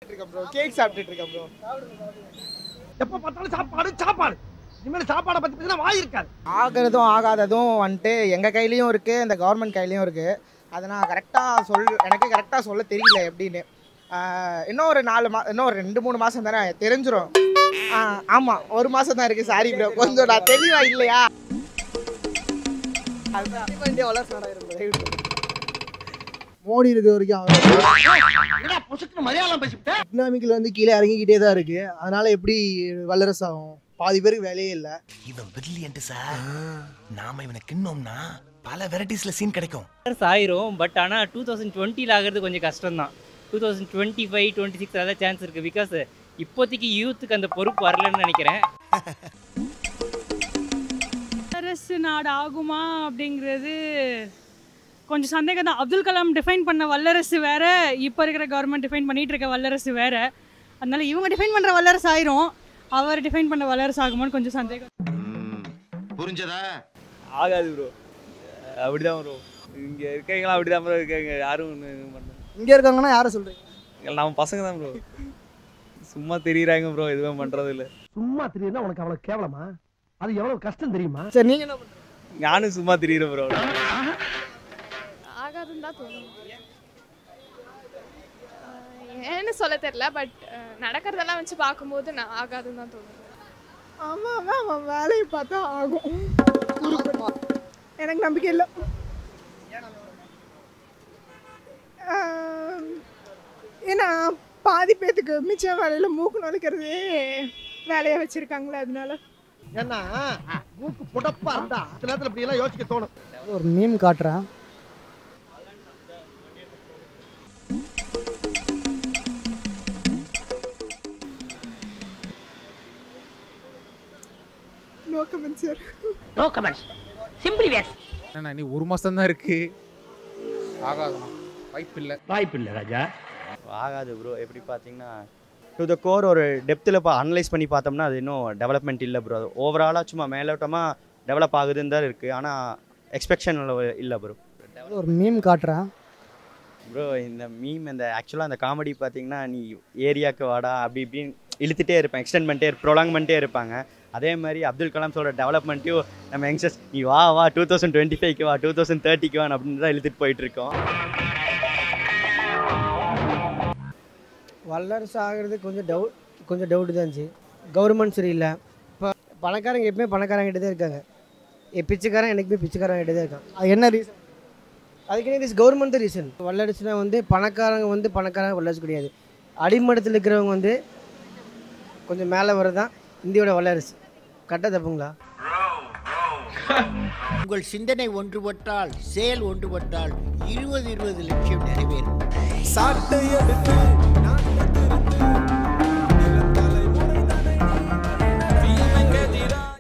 இருக்கேன் bro cake சாப்பிட்டுட்டு இருக்கேன் ப்ரோ எப்ப பார்த்தாலும் சாப்பாடு சாப்பாடு இனிமேல் சாப்பாடை பத்தி பேசினா வாய் இருக்காது ஆகிறதும் ஆகாததும் வந்துட்டு எங்கள் கையிலையும் இருக்குது இந்த கவர்மெண்ட் கையிலையும் இருக்குது அதை நான் கரெக்டாக சொல் எனக்கு கரெக்டாக சொல்ல தெரியல எப்படின்னு ஆஹ் இன்னும் ஒரு நாலு மா இன்னும் ஒரு ரெண்டு மூணு மாதம் தானே தெரிஞ்சிரும் ஆஹ் ஆமாம் ஒரு மாதம் தான் இருக்குது சாரி ப்ரோ கொஞ்சம் நான் தெளிவாக இல்லையா அதுதான் வேண்டிய வளர்ச்சி நடக்கிறது மோடி இருக்க வரைக்கும் என்னடா பொசுக்குன்னு மலையாளம் பேசிவிட்டேன் எக்கனாமிக்கில் வந்து கீழே இறங்கிக்கிட்டே தான் இருக்கு அதனால எப்படி வல்லரசு ஆகும் பாதி பேருக்கு வேலையே இல்லை இவன் பிரில்லியன்ட் சார் நாம இவனை கிண்ணோம்னா பல வெரைட்டிஸ்ல சீன் கிடைக்கும் இயர்ஸ் ஆயிரும் பட் ஆனால் டூ தௌசண்ட் டுவெண்ட்டியில் ஆகிறது கொஞ்சம் கஷ்டம் தான் two thousand twenty five twenty six அதான் சான்ஸ் இருக்குது பிகாஸ் இப்போதைக்கு யூத்துக்கு அந்த பொறுப்பு வரலன்னு நினைக்கிறேன் வல்லரசு நாடு ஆகுமா அப்படிங்கிறது கொஞ்சம் சந்தேகம் தான் அப்துல் கலாம் டிஃபைன் பண்ண வல்லரசு வேற இப்போ இருக்கிற கவர்மெண்ட் டிஃபைன் பண்ணிட்டு இருக்க வல்லரசு வேற அதனால இவங்க டிஃபைன் பண்ணுற வல்லரசு ஆயிரும் அவர் டிஃபைன் பண்ண வல்லரசு ஆகுமான்னு கொஞ்சம் சந்தேகம் புரிஞ்சதா ஆகாது ப்ரோ அப்படிதான் ப்ரோ இங்கே இருக்கவங்களாம் அப்படி தான் ப்ரோ இருக்காங்க யாரும் ஒன்றும் இது பண்ண இங்கே இருக்காங்கன்னா யாரை சொல்கிறீங்க நம்ம பசங்க தான் ப்ரோ சும்மா தெரியுறாங்க ப்ரோ எதுவும் பண்ணுறது இல்லை சும்மா தெரியுதுன்னா உனக்கு அவ்வளவு கேவலமா அது எவ்வளவு கஷ்டம் தெரியுமா சரி நீங்கள் என்ன பண்ணுறீங்க நானும் சும்மா தெரியுறேன் ப்ரோ ஆகாதுன்னு தான் தோணும் ஆஹ் ஏன்னு சொல்ல தெரியல பட் நடக்கிறதெல்லாம் வச்சு பார்க்கும்போது நான் ஆகாதுன்னு தான் தோணும் ஆமாம் அவன் வேலையை பார்த்தா ஆகும் எனக்கு நம்பிக்கை இல்லை ஆம், ஏன்னா பாதி பேத்துக்கு மிச்ச வேலையில் மூக்கு நுழைக்கிறதே வேலையாக வச்சுருக்காங்களே அதனால ஏன்னா மூக்கு புடப்பா இருந்தா சில நேரத்துல இப்படி எல்லாம் யோசிக்க தோணும் ஒரு மீம் காட்டுறேன் no comment sir no comments simply waste என்ன நீ ஒரு மாசம் தான் இருக்கு ஆகாதுமா வாய்ப்பு இல்லை வாய்ப்பு இல்லை ராஜா ஆகாது ப்ரோ எப்படி பார்த்தீங்கன்னா டு த கோர் ஒரு டெப்த்தில் பா அனலைஸ் பண்ணி பார்த்தோம்னா அது இன்னும் டெவலப்மெண்ட் இல்லை ப்ரோ அது ஓவராலாக சும்மா மேலோட்டமாக டெவலப் ஆகுதுன்னு தான் இருக்குது ஆனால் எக்ஸ்பெக்ஷன் இல்லை ப்ரோ ஒரு மீம் காட்டுறேன் ப்ரோ இந்த மீம் இந்த ஆக்சுவலாக அந்த காமெடி பார்த்தீங்கன்னா நீ ஏரியாவுக்கு வாடா அப்படி இப்படின்னு இழுத்துட்டே இருப்பேன் எக்ஸ்டெண்ட் பண்ணிட்டே ப்ரொலாங் பண்ணிட்டே இருப்பாங்க அதே மாதிரி அப்துல் கலாம் சொல்கிற டெவலப்மெண்ட்டையும் நம்ம யங்ஸ்டர்ஸ் நீ வா வா டூ தௌசண்ட் டுவெண்ட்டி ஃபைவ்க்கு வா டூ தௌசண்ட் தேர்ட்டிக்கு வா அப்படின்னு தான் இழுத்துட்டு போயிட்டு இருக்கோம் வல்லரசு ஆகிறது கொஞ்சம் டவுட் கொஞ்சம் டவுட்டு தான் இருந்துச்சு கவர்மெண்ட் சரியில்லை இப்போ பணக்காரங்க எப்பவுமே பணக்காரங்கிட்ட தான் இருக்காங்க எ பிச்சைக்காரன் எனக்குமே பிச்சைக்காரங்கிட்ட தான் இருக்கான் அது என்ன ரீசன் அதுக்கு என்ன கவர்மெண்ட் தான் ரீசன் வல்லரசுனா வந்து பணக்காரங்க வந்து பணக்காரங்க வல்லரசு கிடையாது அடிமட்டத்தில் இருக்கிறவங்க வந்து கொஞ்சம் மேலே வரதான் இந்தியோட வல்லரசு கரெக்டாக தப்புங்களா உங்கள் சிந்தனை ஒன்றுபட்டால் செயல் ஒன்றுபட்டால் இருபது இருபது லட்சம் நிறைவேறும் சாட்டை எடுத்து நான்